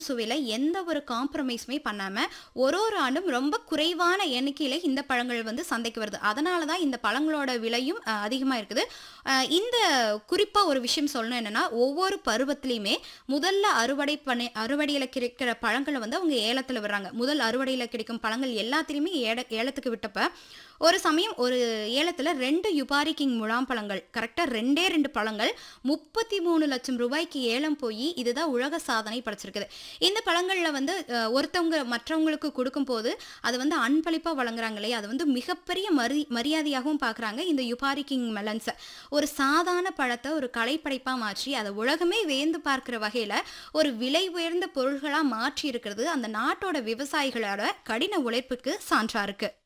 சுவையில எந்த ஒரு காம்ப்ரமைஸுமே பண்ணாம ஒரு ஒரு ஆண்டும் ரொம்ப குறைவான எண்ணிக்கையில இந்த பழங்கள் வந்து சந்தைக்கு வருது அதனால தான் இந்த பழங்களோட விலையும் அஹ், அதிகமா இருக்குது அஹ், இந்த குறிப்பா ஒரு விஷயம் சொல்லணும் என்னன்னா ஒவ்வொரு பருவத்திலையுமே முதல்ல அறுவடை பண்ணி அறுவடையில கிடைக்கிற பழங்களை வந்து அவங்க ஏலத்துல விடுறாங்க முதல் அறுவடையில கிடைக்கும் பழங்கள் எல்லாத்திலையுமே ஏட ஏலத்துக்கு விட்டப்ப ஒரு சமயம் ஒரு ஏலத்துல ரெண்டு யுபாரி கிங் முழாம்பழங்கள் கரெக்டா ரெண்டே ரெண்டு பழங்கள் முப்பத்தி மூணு லட்சம் ரூபாய்க்கு ஏலம் போய் இதுதான் உலக சாதனை படைச்சிருக்குது இந்த பழங்கள்ல வந்து அஹ், ஒருத்தவங்க மற்றவங்களுக்கு கொடுக்கும்போது அதை வந்து அன்பளிப்பா வழங்குறாங்களே அது வந்து மிகப்பெரிய மரி மரியாதையாகவும் பார்க்கறாங்க இந்த யுபாரி கிங் மெலன்ஸை ஒரு சாதாரண பழத்தை ஒரு கலைப்படைப்பா மாற்றி அதை உலகமே வேந்து பார்க்கிற வகையில ஒரு விலை உயர்ந்த பொருள்களா மாற்றி இருக்கிறது அந்த நாட்டோட விவசாயிகளோட கடின உழைப்புக்கு சான்றா இருக்கு